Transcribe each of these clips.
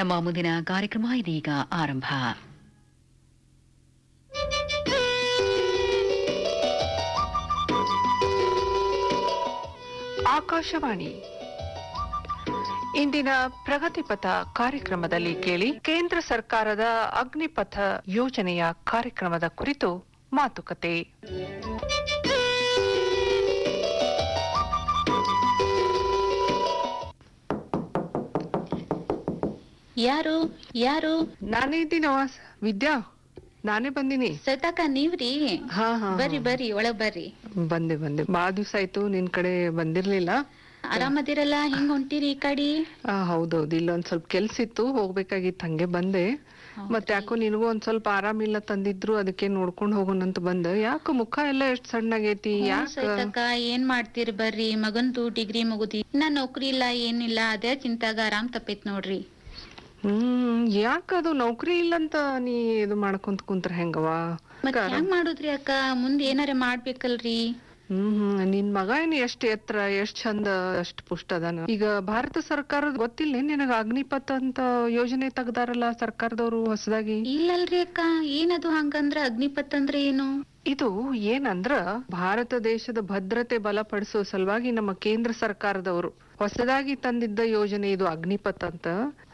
ನಮ್ಮ ಮುಂದಿನ ಕಾರ್ಯಕ್ರಮ ಇದೀಗ ಆರಂಭ ಆಕಾಶವಾಣಿ ಇಂದಿನ ಪ್ರಗತಿಪಥ ಕಾರ್ಯಕ್ರಮದಲ್ಲಿ ಕೇಳಿ ಕೇಂದ್ರ ಸರ್ಕಾರದ ಅಗ್ನಿಪಥ ಯೋಜನೆಯ ಕಾರ್ಯಕ್ರಮದ ಕುರಿತು ಮಾತುಕತೆ ಯಾರು ಯಾರು ನಾನೇ ಇದ್ದೀನವ ವಿದ್ಯಾ ನಾನೇ ಬಂದಿನಿ ಸತಾಕ ನೀವ್ರಿ ಹಾ ಹಾ ಬರ್ರಿ ಬರ್ರಿ ಒಳಗ್ ಬರ್ರಿ ಬಂದೆ ಬಂದೆ ಬಾ ದಿವ್ಸ ಆಯ್ತು ನಿನ್ ಕಡೆ ಬಂದಿರ್ಲಿಲ್ಲ ಆರಾಮದಿರಲ್ಲ ಹಿಂಗ್ ಹೊಂಟಿರಿ ಈ ಕಡಿ ಆ, ಹೌದೌದು ಇಲ್ಲೊಂದ್ ಸ್ವಲ್ಪ ಕೆಲ್ಸ ಇತ್ತು ಹೋಗ್ಬೇಕಾಗಿತ್ತು ಹಂಗೆ ಬಂದೆ ಮತ್ತೆ ಯಾಕೋ ನಿನಗೂ ಒಂದ್ ಸ್ವಲ್ಪ ಆರಾಮಿಲ್ಲ ತಂದಿದ್ರು ಅದಕ್ಕೆ ನೋಡ್ಕೊಂಡ್ ಹೋಗೋಣಂತ ಬಂದೆ ಯಾಕೋ ಮುಖ ಎಲ್ಲ ಎಷ್ಟ್ ಸಣ್ಣಗೈತಿ ಯಾಕ ಸೈತಕ್ಕ ಏನ್ ಮಾಡ್ತೀರಿ ಬರ್ರಿ ಮಗಂದು ಡಿಗ್ರಿ ಮುಗುದಿ ಇನ್ನ ನೌಕರಿ ಇಲ್ಲ ಏನಿಲ್ಲ ಅದೇ ಚಿಂತಾಗ ಆರಾಮ್ ತಪ್ಪೈತ್ ನೋಡ್ರಿ ಹ್ಮ್ ಯಾಕದು ನೌಕರಿ ಇಲ್ಲಂತ ನೀ ಇದು ಮಾಡ್ಕೊಂತ ಕುಂತ್ರ ಹೆಂಗವ ಮತ್ ಹೆಂಗ್ ಮಾಡುದ್ರಿ ಅಕ್ಕ ಮುಂದ್ ಏನಾರ ಮಾಡ್ಬೇಕಲ್ರಿ ಹ್ಮ್ ಹ್ಮ್ ನಿನ್ ಮಗ ಏನ್ ಎಷ್ಟ್ ಎತ್ತರ ಎಷ್ಟ್ ಚಂದ ಅಷ್ಟ್ ಪುಷ್ಟ ಅದಾನ ಈಗ ಭಾರತ ಸರ್ಕಾರದ ಗೊತ್ತಿಲ್ಲ ನಿನಗ ಅಗ್ನಿಪಥ ಅಂತ ಯೋಜನೆ ತೆಗ್ದಾರಲ್ಲ ಸರ್ಕಾರದವರು ಹೊಸದಾಗಿ ಇಲ್ಲಲ್ರಿ ಅಕ್ಕ ಏನದು ಹಂಗಂದ್ರ ಅಗ್ನಿಪತ್ ಅಂದ್ರೆ ಏನು ಇದು ಏನಂದ್ರ ಭಾರತ ದೇಶದ ಭದ್ರತೆ ಬಲಪಡಿಸೋ ಸಲುವಾಗಿ ನಮ್ಮ ಕೇಂದ್ರ ಸರ್ಕಾರದವರು ಹೊಸದಾಗಿ ತಂದಿದ್ದ ಯೋಜನೆ ಇದು ಅಗ್ನಿಪಥ್ ಅಂತ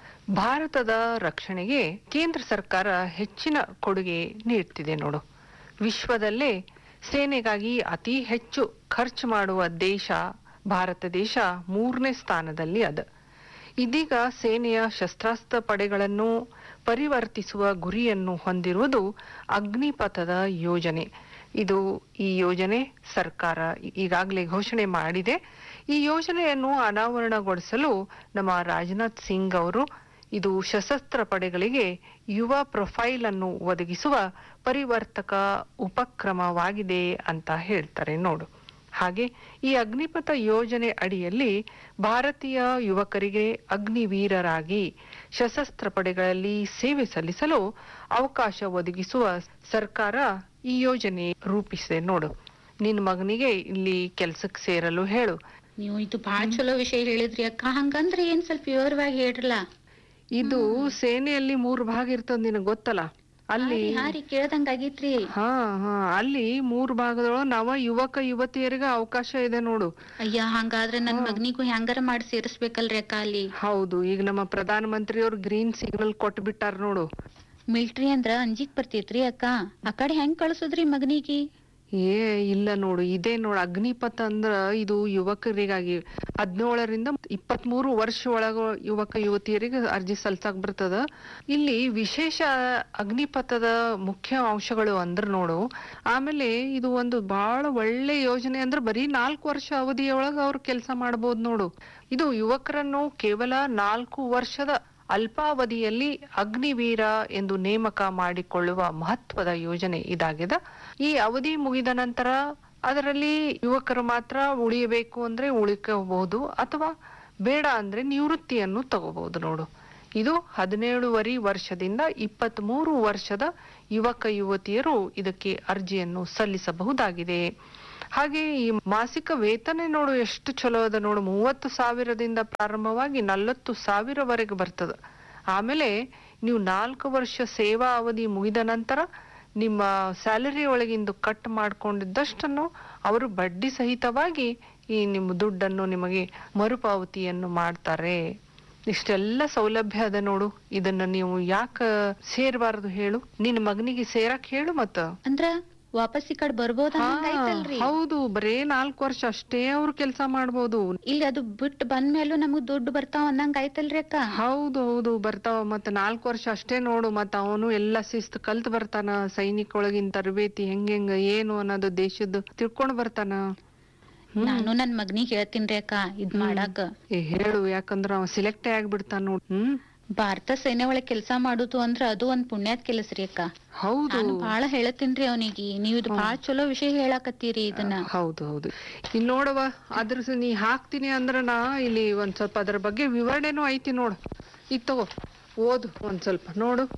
ಭಾರತದ ರಕ್ಷಣೆಗೆ ಕೇಂದ್ರ ಸರ್ಕಾರ ಹೆಚ್ಚಿನ ಕೊಡುಗೆ ನೀಡ್ತಿದೆ ನೋಡು ವಿಶ್ವದಲ್ಲೇ ಸೇನೆಗಾಗಿ ಅತಿ ಹೆಚ್ಚು ಖರ್ಚು ಮಾಡುವ ದೇಶ ಭಾರತ ದೇಶ ಮೂರನೇ ಸ್ಥಾನದಲ್ಲಿ ಅದ ಇದೀಗ ಸೇನೆಯ ಶಸ್ತ್ರಾಸ್ತ್ರ ಪಡೆಗಳನ್ನು ಪರಿವರ್ತಿಸುವ ಗುರಿಯನ್ನು ಹೊಂದಿರುವುದು ಅಗ್ನಿಪಥದ ಯೋಜನೆ ಇದು ಈ ಯೋಜನೆ ಸರ್ಕಾರ ಈಗಾಗಲೇ ಘೋಷಣೆ ಮಾಡಿದೆ ಈ ಯೋಜನೆಯನ್ನು ಅನಾವರಣಗೊಳಿಸಲು ನಮ್ಮ ರಾಜನಾಥ್ ಸಿಂಗ್ ಅವರು ಇದು ಸಶಸ್ತ್ರ ಪಡೆಗಳಿಗೆ ಯುವ ಪ್ರೊಫೈಲ್ ಅನ್ನು ಒದಗಿಸುವ ಪರಿವರ್ತಕ ಉಪಕ್ರಮವಾಗಿದೆ ಅಂತ ಹೇಳ್ತಾರೆ ನೋಡು ಹಾಗೆ ಈ ಅಗ್ನಿಪಥ ಯೋಜನೆ ಅಡಿಯಲ್ಲಿ ಭಾರತೀಯ ಯುವಕರಿಗೆ ಅಗ್ನಿವೀರರಾಗಿ ಸಶಸ್ತ್ರ ಪಡೆಗಳಲ್ಲಿ ಸೇವೆ ಸಲ್ಲಿಸಲು ಅವಕಾಶ ಒದಗಿಸುವ ಸರ್ಕಾರ ಈ ಯೋಜನೆ ರೂಪಿಸಿದೆ ನೋಡು ನಿನ್ ಮಗನಿಗೆ ಇಲ್ಲಿ ಕೆಲ್ಸಕ್ಕೆ ಸೇರಲು ಹೇಳು ನೀವು ಇದು ಬಾಳ ಚಲೋ ವಿಷಯ ಹೇಳಿದ್ರಿ ಅಕ್ಕ ಹಂಗಂದ್ರೆ ಏನ್ ಸ್ವಲ್ಪ ವಿವರವಾಗಿ ಹೇಳ್ರಲ್ಲ ಇದು ಸೇನೆಯಲ್ಲಿ ಮೂರು ಭಾಗ ಇರ್ತದ ನಿನಗ್ ಗೊತ್ತಲ್ಲ ಅಲ್ಲಿ ಹಾರಿ ಕೇಳ್ದಂಗ ಆಗೈತ್ರಿ ಹಾ ಹಾ ಅಲ್ಲಿ ಮೂರು ಭಾಗದೊಳಗ ನವ ಯುವಕ ಯುವತಿಯರಿಗೆ ಅವಕಾಶ ಇದೆ ನೋಡು ಅಯ್ಯ ಹಂಗಾದ್ರೆ ನನ್ ಮಗನಿಗೂ ಹೆಂಗಾರ ಮಾಡಿ ಸೇರಿಸ್ಬೇಕಲ್ರಿ ಅಕ್ಕ ಅಲ್ಲಿ ಹೌದು ಈಗ ನಮ್ಮ ಪ್ರಧಾನ ಮಂತ್ರಿಯವ್ರು ಗ್ರೀನ್ ಸಿಗ್ನಲ್ ಕೊಟ್ಟು ಬಿಟ್ಟಾರ ನೋಡು ಮಿಲ್ಟ್ರಿ ಅಂದ್ರ ಅಂಜಿಕ್ ಬರ್ತೈತ್ರಿ ಅಕ್ಕ ಆ ಕಡೆ ಹೆಂಗ್ ಕಳ್ಸುದ್ರಿ ಮಗನಿಗೆ ಏ ಇಲ್ಲ ನೋಡು ಇದೇ ನೋಡು ಅಗ್ನಿಪಥ ಅಂದ್ರ ಇದು ಯುವಕರಿಗಾಗಿ ಹದಿನೇಳರಿಂದ ಇಪ್ಪತ್ತ್ ಮೂರು ವರ್ಷ ಒಳಗ ಯುವಕ ಯುವತಿಯರಿಗೆ ಅರ್ಜಿ ಸಲ್ಸಕ್ ಬರ್ತದ ಇಲ್ಲಿ ವಿಶೇಷ ಅಗ್ನಿಪಥದ ಮುಖ್ಯ ಅಂಶಗಳು ಅಂದ್ರ ನೋಡು ಆಮೇಲೆ ಇದು ಒಂದು ಬಹಳ ಒಳ್ಳೆ ಯೋಜನೆ ಅಂದ್ರೆ ಬರೀ ನಾಲ್ಕು ವರ್ಷ ಅವಧಿಯೊಳಗ ಅವ್ರು ಕೆಲಸ ಮಾಡಬಹುದು ನೋಡು ಇದು ಯುವಕರನ್ನು ಕೇವಲ ನಾಲ್ಕು ವರ್ಷದ ಅಲ್ಪಾವಧಿಯಲ್ಲಿ ಅಗ್ನಿವೀರ ಎಂದು ನೇಮಕ ಮಾಡಿಕೊಳ್ಳುವ ಮಹತ್ವದ ಯೋಜನೆ ಇದಾಗಿದೆ ಈ ಅವಧಿ ಮುಗಿದ ನಂತರ ಅದರಲ್ಲಿ ಯುವಕರು ಮಾತ್ರ ಉಳಿಯಬೇಕು ಅಂದ್ರೆ ಉಳಿಕಬಹುದು ಅಥವಾ ಬೇಡ ಅಂದ್ರೆ ನಿವೃತ್ತಿಯನ್ನು ತಗೋಬಹುದು ನೋಡು ಇದು ಹದಿನೇಳುವರೆ ವರ್ಷದಿಂದ ಇಪ್ಪತ್ತ್ ಮೂರು ವರ್ಷದ ಯುವಕ ಯುವತಿಯರು ಇದಕ್ಕೆ ಅರ್ಜಿಯನ್ನು ಸಲ್ಲಿಸಬಹುದಾಗಿದೆ ಹಾಗೆ ಈ ಮಾಸಿಕ ವೇತನ ನೋಡು ಎಷ್ಟು ಚಲೋ ಅದ ನೋಡು ಮೂವತ್ತು ಸಾವಿರದಿಂದ ಪ್ರಾರಂಭವಾಗಿ ನಲವತ್ತು ಸಾವಿರವರೆಗೆ ಬರ್ತದ ಆಮೇಲೆ ನೀವು ನಾಲ್ಕು ವರ್ಷ ಸೇವಾ ಅವಧಿ ಮುಗಿದ ನಂತರ ನಿಮ್ಮ ಸ್ಯಾಲರಿ ಒಳಗಿಂದು ಕಟ್ ಮಾಡ್ಕೊಂಡಿದ್ದಷ್ಟನ್ನು ಅವರು ಬಡ್ಡಿ ಸಹಿತವಾಗಿ ಈ ನಿಮ್ಮ ದುಡ್ಡನ್ನು ನಿಮಗೆ ಮರುಪಾವತಿಯನ್ನು ಮಾಡ್ತಾರೆ ಇಷ್ಟೆಲ್ಲ ಸೌಲಭ್ಯ ಅದ ನೋಡು ಇದನ್ನ ನೀವು ಯಾಕ ಸೇರ್ಬಾರದು ಹೇಳು ನಿನ್ನ ಮಗನಿಗೆ ಸೇರಕ್ ಹೇಳು ಮತ್ತ ಅಂದ್ರ ವಾಪಸ್ ಈ ಕಡೆ ಬರ್ಬೋದ ಹಾ, ಆಯ್ತಲ್ರಿ ಹೌದು ಬರೇ ನಾಲ್ಕು ವರ್ಷ ಅಷ್ಟೇ ಅವ್ರು ಕೆಲಸ ಮಾಡ್ಬೋದು ಇಲ್ಲಿ ಅದು ಬಿಟ್ಟು ಬಂದ್ಮೇಲೂ ನಮಗ್ ದುಡ್ಡು ಬರ್ತಾವ ಅನ್ನಂಗ ಆಯ್ತಲ್ರಿ ಅಕ್ಕ ಹೌದು ಹೌದು ಬರ್ತಾವ ಮತ್ತ ನಾಲ್ಕು ವರ್ಷ ಅಷ್ಟೇ ನೋಡು ಮತ್ತ ಅವನು ಎಲ್ಲ ಶಿಸ್ತು ಕಲ್ತ್ ಬರ್ತಾನ ಸೈನಿಕ ಒಳಗಿನ ತರಬೇತಿ ಹೆಂಗೆಂಗ ಏನು ಅನ್ನೋದು ದೇಶದ ತಿಳ್ಕೊಂಡ್ ಬರ್ತಾನ ನಾನು ನನ್ ಮಗನಿಗೆ ಹೇಳ್ತೀನ್ರಿ ಅಕ್ಕ ಇದ್ ಮಾಡಾಕ ಏ ಹೇಳು ಯಾಕಂದ್ರ ಅವ ಸಿಲೆಕ್ಟೇ ಆಗ್ಬಿಡ್ತಾನ ನೋಡ್ ಹ್ಮ್ ಭಾರತ ಸೇನೆ ಒಳಗ್ ಕೆಲ್ಸ ಮಾಡುದು ಅಂದ್ರ ಅದು ಒಂದ್ ಪುಣ್ಯಾತ್ ಕೆಲಸ ರೀ ಅಕ್ಕ ಹೌದು ನಾನು ಬಾಳ ಹೇಳತ್ತೀನ್ರಿ ಅವನಿಗೆ ನೀವ್ ಇದು ಬಾಳ ಚಲೋ ವಿಷಯ ಹೇಳಾಕತ್ತೀರಿ ಇದನ್ನ ಹೌದು ಹೌದು ಇಲ್ಲಿ ನೋಡವ ಅದ್ರ ಸ- ನೀ ಹಾಕ್ತೀನಿ ಅಂದ್ರ ನಾ ಇಲ್ಲಿ ಒಂದ್ ಸ್ವಲ್ಪ ಅದ್ರ ಬಗ್ಗೆ ವಿವರಣೆನೂ ಐತಿ ನೋಡು ಈಗ ತಗೋ ಓದು ಒಂದ್ ಸ್ವಲ್ಪ ನೋಡು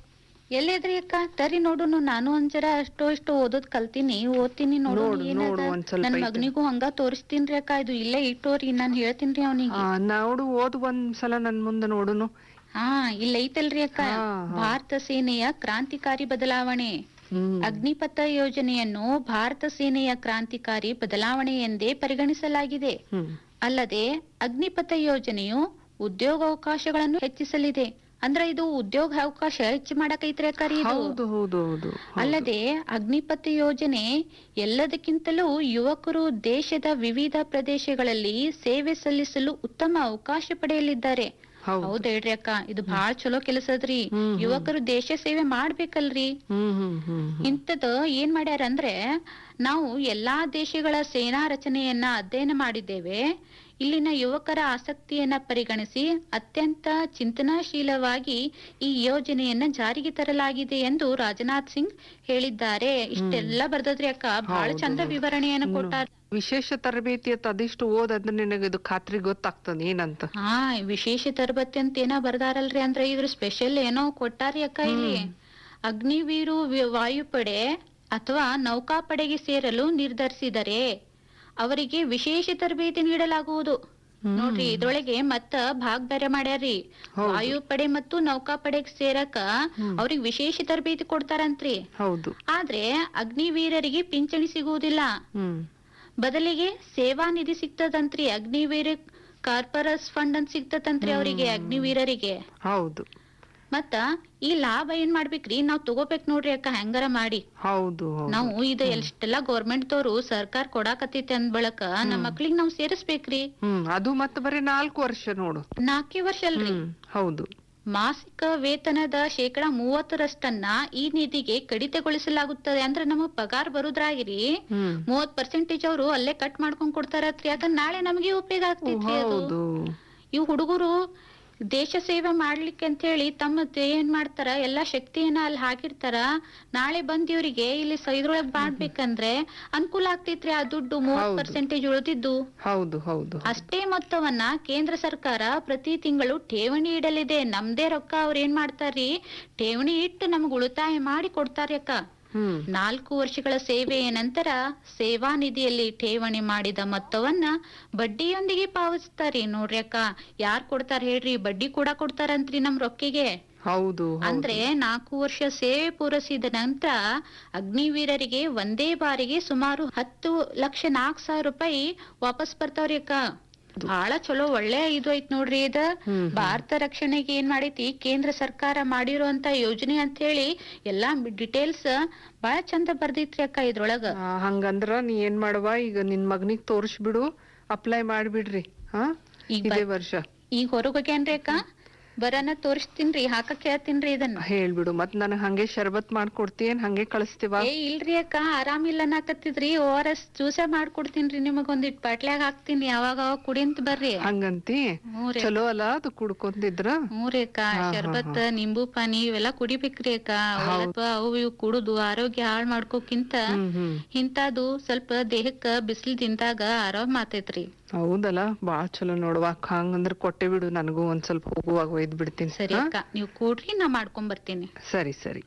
ಎಲ್ಲೇದ್ರಿ ಅಕ್ಕ ತರಿ ನೋಡುನು ನಾನು ಒಂದ್ ಜರ ಅಷ್ಟೋ ಇಷ್ಟೋ ಓದೋದ್ ಕಲ್ತೀನಿ ಓದ್ತೀನಿ ನೋಡು ನೋಡು, ನೋಡು, ಒಂದ್ ಸ್ವಲ್ಪ ನನ್ ಐತೆ. ಮಗನಿಗೂ ಹಂಗ ತೋರಿಸ್ತೀನ್ರಿ ಅಕ್ಕ ಇದು ಇಲ್ಲೇ ಇಟ್ಟೋರಿ ನಾನ್ ಹೇಳ್ತೀನ್ರಿ ಅವನಿಗೆ ಆ, ನೋಡು ಓದ್ ಒಂದ್ಸಲ ನನ್ ಮುಂದೆ ನೋಡುನು ಹಾ ಇಲ್ಲ ಐತಲ್ರಿ ಅಕ್ಕ ಹಾ, ಹಾ. ಭಾರತ ಸೇನೆಯ ಕ್ರಾಂತಿಕಾರಿ ಬದಲಾವಣೆ ಹ್ಮ್ ಅಗ್ನಿಪಥ ಯೋಜನೆಯನ್ನು ಭಾರತ ಸೇನೆಯ ಕ್ರಾಂತಿಕಾರಿ ಬದಲಾವಣೆ ಎಂದೇ ಪರಿಗಣಿಸಲಾಗಿದೆ ಹ್ಮ್ ಅಲ್ಲದೆ ಅಗ್ನಿಪಥ ಯೋಜನೆಯು ಉದ್ಯೋಗಾವಕಾಶಗಳನ್ನು ಹೆಚ್ಚಿಸಲಿದೆ ಅಂದ್ರ ಇದು ಉದ್ಯೋಗ ಅವಕಾಶ ಹೆಚ್ಚು ಮಾಡಕೈತ್ರಿ ಅಕ್ಕಾರಿ ಇದು ಹೌದು ಹೌದು ಹೌದು ಅಲ್ಲದೆ ಅಗ್ನಿಪಥ ಯೋಜನೆ ಎಲ್ಲದಕ್ಕಿಂತಲೂ ಯುವಕರು ದೇಶದ ವಿವಿಧ ಪ್ರದೇಶಗಳಲ್ಲಿ ಸೇವೆ ಸಲ್ಲಿಸಲು ಉತ್ತಮ ಅವಕಾಶ ಪಡೆಯಲಿದ್ದಾರೆ ಹೌದು ಹೌದ್ ಹೇಳ್ರಿ ಅಕ್ಕ ಇದು ಬಾಳ ಚಲೋ ಕೆಲಸದ್ರಿ ಹ್ಮ್, ಹ್ಮ್. ಯುವಕರು ದೇಶ ಸೇವೆ ಮಾಡ್ಬೇಕಲ್ರಿ ಹ್ಮ್ ಹ್ಮ್ ಹ್ಮ್ ಹ್ಮ್ ಇಂಥದ್ದು ಏನ್ ಮಾಡ್ಯಾರ ಅಂದ್ರೆ ನಾವು ಎಲ್ಲಾ ದೇಶಗಳ ಸೇನಾ ರಚನೆಯನ್ನ ಅಧ್ಯಯನ ಮಾಡಿದ್ದೇವೆ ಇಲ್ಲಿನ ಯುವಕರ ಆಸಕ್ತಿಯನ್ನ ಪರಿಗಣಿಸಿ ಅತ್ಯಂತ ಚಿಂತನಾಶೀಲವಾಗಿ ಈ ಯೋಜನೆಯನ್ನ ಜಾರಿಗೆ ತರಲಾಗಿದೆ ಎಂದು ರಾಜನಾಥ್ ಸಿಂಗ್ ಹೇಳಿದ್ದಾರೆ ಇಷ್ಟೆಲ್ಲ ಬರ್ದದ್ರಿ ಅಕ್ಕ ಬಹಳ ಹೌದು, ಚಂದ ಹೌದು. ವಿವರಣೆಯನ್ನ ಇನ್ನು ಕೊಟ್ಟಾರ ವಿಶೇಷ ತರಬೇತಿ ಅಂತ ಅದಿಷ್ಟು ಓದಂದ್ರೆ ನಿನಗೆ ಇದು ಖಾತ್ರಿ ಗೊತ್ತಾಗ್ತದೆ ಏನಂತ ಹಾ ವಿಶೇಷ ತರಬೇತಿ ಅಂತ ಏನೋ ಬರ್ದಾರಲ್ರಿ ಅಂದ್ರೆ ಇದ್ರ ಸ್ಪೆಷಲ್ ಏನೋ ಕೊಟ್ಟಾರಿ ಅಕ್ಕ ಇಲ್ಲಿ ಅಗ್ನಿವೀರು ವಿ- ವಾಯುಪಡೆ ಅಥವಾ ನೌಕಾಪಡೆಗೆ ಸೇರಲು ನಿರ್ಧರಿಸಿದರೆ ಅವರಿಗೆ ವಿಶೇಷ ತರಬೇತಿ ನೀಡಲಾಗುವುದು ನೋಡ್ರಿ ಇದ್ರೊಳಗೆ ಮತ್ತ ಭಾಗ್ ಬೇರೆ ಮಾಡ್ಯಾರ್ರಿ ಹೌದು. ವಾಯುಪಡೆ ಮತ್ತು ನೌಕಾಪಡೆಗೆ ಸೇರಕ ಅವ್ರಿಗೆ ವಿಶೇಷ ತರಬೇತಿ ಕೊಡ್ತಾರಂತ್ರಿ ಹೌದು ಆದ್ರೆ ಅಗ್ನಿವೀರರಿಗೆ ಪಿಂಚಣಿ ಸಿಗುವುದಿಲ್ಲ ಹ್ಮ್ ಬದಲಿಗೆ ಸೇವಾ ನಿಧಿ ಸಿಗ್ತದಂತ್ರಿ ಅಗ್ನಿವೀರ ಕಾರ್ಪೊರಸ್ ಫಂಡ್ ಅಂತ ಸಿಗ್ತದಂತ್ರಿ ಅವರಿಗೆ ಅಗ್ನಿವೀರರಿಗೆ ಹೌದು ಮತ್ತ ಈ ಲಾಭ ಏನ್ ಮಾಡ್ಬೇಕ್ರಿ ನಾವ್ ತಗೋಬೇಕ್ ನೋಡ್ರಿ ಅಕ್ಕ ಹೆಂಗಾರ ಮಾಡಿ ಹೌದು ಹೌದು ನಾವು ಇದು ಎಷ್ಟೆಲ್ಲಾ ಗೌರ್ಮೆಂಟ್ ದವ್ರು ಸರ್ಕಾರ ಕೊಡಾಕತ್ತೈತಿ ಅಂದ್ ಬಳಕ ನಮ್ಮ ಮಕ್ಳಿಗ್ ನಾವ್ ಸೇರಿಸ್ಬೇಕ್ರಿ ಹ್ಮ್ ಅದು ಮತ್ತೆ ಬರೀ ನಾಲ್ಕು ವರ್ಷ ನೋಡು ನಾಲ್ಕೇ ವರ್ಷ ಅಲ್ರಿ ಹ್ಮ್ ಹೌದು ಮಾಸಿಕ ವೇತನದ ಶೇಕಡ ಮೂವತ್ತರಷ್ಟನ್ನ ಈ ನಿಧಿಗೆ ಕಡಿತಗೊಳಿಸಲಾಗುತ್ತದೆ ಅಂದ್ರೆ ನಮಗ್ ಪಗಾರ ಬರುದ್ರಾಗಿರಿ ಹ್ಮ್ ಮೂವತ್ ಪರ್ಸೆಂಟೇಜ್ ಅವರು ಅಲ್ಲೇ ಕಟ್ ಮಾಡ್ಕೊಂಡ್ ಕೊಡ್ತಾರತ್ರಿ ಯಾಕಂದ್ರೆ ನಾಳೆ ನಮಗೆ ಉಪಯೋಗ ಆಗ್ತೈತ್ರಿ ಅದು ಹೌದು ಇವ್ ಹುಡುಗರು ದೇಶ ಸೇವೆ ಮಾಡ್ಲಿಕ್ಕೆ ಅಂತ ಹೇಳಿ ತಮ್ಮ ತೆ- ಏನ್ ಮಾಡ್ತಾರ ಎಲ್ಲಾ ಶಕ್ತಿಯನ್ನ ಅಲ್ಲಿ ಹಾಕಿರ್ತಾರ ನಾಳೆ ಬಂದ್ ಇವ್ರಿಗೆ ಇಲ್ಲಿ ಸ- ಇದ್ರೊಳಗ್ ಮಾಡ್ಬೇಕಂದ್ರೆ ಅನುಕೂಲ ಆಗ್ತೈತ್ರಿ ಆ ದುಡ್ಡು ಮೂವತ್ ಹೌದು. ಪರ್ಸೆಂಟೇಜ್ ಉಳಿದಿದ್ದು ಹೌದು ಹೌದು ಅಷ್ಟೇ ಮೊತ್ತವನ್ನ ಕೇಂದ್ರ ಸರ್ಕಾರ ಪ್ರತಿ ತಿಂಗಳು ಠೇವಣಿ ಇಡಲಿದೆ ನಮ್ದೇ ರೊಕ್ಕ ಅವ್ರ ಏನ್ ಮಾಡ್ತಾರ್ರಿ ಠೇವಣಿ ಇಟ್ಟು ನಮ್ಗ್ ಉಳಿತಾಯ ಮಾಡಿ ಕೊಡ್ತಾರಿ ಅಕ್ಕ ಹ್ಮ್ ನಾಲ್ಕು ವರ್ಷಗಳ ಸೇವೆಯ ನಂತರ ಸೇವಾ ನಿಧಿಯಲ್ಲಿ ಠೇವಣಿ ಮಾಡಿದ ಮೊತ್ತವನ್ನ ಬಡ್ಡಿಯೊಂದಿಗೆ ಪಾವತಿಸ್ತಾರಿ ನೋಡ್ರಿ ಅಕ್ಕ ಯಾರ್ ಕೊಡ್ತಾರ ಹೇಳ್ರಿ ಬಡ್ಡಿ ಕೂಡ ಕೊಡ್ತಾರಂತ್ರಿ ನಮ್ ರೊಕ್ಕಿಗೆ ಹೌದು ಅಂದ್ರೆ ನಾಲ್ಕು ವರ್ಷ ಸೇವೆ ಪೂರೈಸಿದ ನಂತರ ಅಗ್ನಿವೀರರಿಗೆ ಒಂದೇ ಬಾರಿಗೆ ಸುಮಾರು ಹತ್ತು ಲಕ್ಷ ನಾಲ್ಕು ಸಾವಿರ ರೂಪಾಯಿ ವಾಪಸ್ ಬರ್ತಾವ್ರಿ ಅಕ್ಕ ಬಹಳ ಚಲೋ ಒಳ್ಳೆ ಇದು ಐತ್ ನೋಡ್ರಿ ಇದ ಹ್ಮ್, ಭಾರತ ರಕ್ಷಣೆಗೆ ಏನ್ ಮಾಡೈತಿ ಕೇಂದ್ರ ಸರ್ಕಾರ ಮಾಡಿರುವಂತ ಯೋಜನೆ ಅಂತ ಹೇಳಿ ಎಲ್ಲಾ ಡಿಟೇಲ್ಸ್ ಬಹಳ ಚಂದ ಬರ್ದೈತ್ರಿ ಅಕ್ಕ ಇದ್ರೊಳಗ ಆ, ಹಂಗಂದ್ರ ನೀ ಏನ್ ಮಾಡುವ ಈಗ ನಿನ್ ಮಗನಿಗ್ ತೋರ್ಸ್ಬಿಡು ಅಪ್ಲೈ ಮಾಡ್ಬಿಡ್ರಿ ಹಾ ಈಗ ಇದೇ ಬ- ವರ್ಷ ಈಗ ಹೊರಗ್ ಹೋಗ್ಯಾನ್ರಿ ಅಕ್ಕ ಬರನ ತೋರಿಸ್ತೀನ್ರಿ ಹಾಕಕ್ ಹೇಳ್ತೀನ್ರಿ ಇದನ್ನ ಹೇಳ್ಬಿಡು ಮತ್ ನನಗ್ ಹಂಗೆ ಶರ್ಬತ್ ಮಾಡ್ಕೊಡ್ತೀಯೇನ್ ಹಂಗೆ ಕಳಿಸ್ತೀವ ಏ ಇಲ್ರಿ ಅಕ್ಕ ಆರಾಮಿಲ್ಲ ಅನ್ನಕತ್ತಿದ್ರಿ ಓ ಆರ್ ಎಸ್ ಜ್ಯೂಸ ಮಾಡ್ಕೊಡ್ತೀನ್ರಿ ನಿಮಗ್ ಒಂದಿಟ್ ಬಾಟ್ಲ್ಯಾಗ ಹಾಕ್ತೀನಿ ಯಾವಾಗ ಅವಾಗ ಕುಡಿಂತ ಬರ್ರಿ ಹಂಗಂತಿ ಹ್ಞೂ ರೀ ಚಲೋ ಅಲ್ಲ ಅದು ಕುಡ್ಕೊಂತಿದ್ರ ಹ್ಞೂ ರೀ ಅಕ್ಕ ಹಾ, ಹಾ, ಶರ್ಬತ್ ನಿಂಬು ಪಾನಿ ಇವೆಲ್ಲ ಕುಡಿಬೇಕ್ರಿ ಅಕ್ಕ ಅವೆಲ್ಲ ಅವು ಇವು ಕುಡುದು ಆರೋಗ್ಯ ಹಾಳ್ ಮಾಡ್ಕೋಕಿಂತ ಹ್ಮ್ ಹ್ಮ್ ಇಂತಾದು ಸ್ವಲ್ಪ ದೇಹಕ್ಕ ಬಿಸಿಲು ತಿಂದಾಗ ಆರಾಮ್ ಆತೈತ್ರಿ ಹೌದಲ್ಲ ಬಾಳ್ ಚಲೋ ನೋಡುವ ಹಂಗಂದ್ರ ಕೊಟ್ಟೆ ಬಿಡು ನನಗೂ ಒಂದ್ ಸ್ವಲ್ಪ ಹೋಗುವಾಗ ಒಯ್ದ್ ಬಿಡ್ತೀನಿ ಸರಿ ಹಾ? ಅಕ್ಕ ನೀವು ಕೂಡ್ರಿ ನಾ ಮಾಡ್ಕೊಂಡ್ ಬರ್ತೀನಿ ಸರಿ ಸರಿ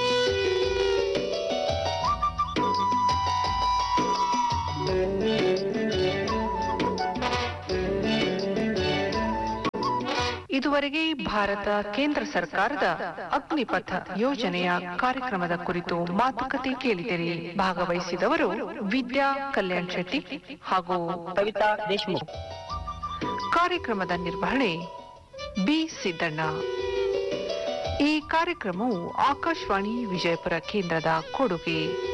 ಇದುವರೆಗೆ ಭಾರತ ಕೇಂದ್ರ ಸರ್ಕಾರದ ಅಗ್ನಿಪಥ ಯೋಜನೆಯ ಕಾರ್ಯಕ್ರಮದ ಕುರಿತು ಮಾತುಕತೆ ಕೇಳಿದಿರಿ ಭಾಗವಹಿಸಿದವರು ವಿದ್ಯಾ ಕಲ್ಯಾಣ್ ಶೆಟ್ಟಿ ಹಾಗೂ ಕವಿತಾ ದೇಶಮುಖ್ ಕಾರ್ಯಕ್ರಮದ ನಿರ್ವಹಣೆ ಬಿ ಸಿದ್ದಣ್ಣ ಈ ಕಾರ್ಯಕ್ರಮವು ಆಕಾಶವಾಣಿ ವಿಜಯಪುರ ಕೇಂದ್ರದ ಕೊಡುಗೆ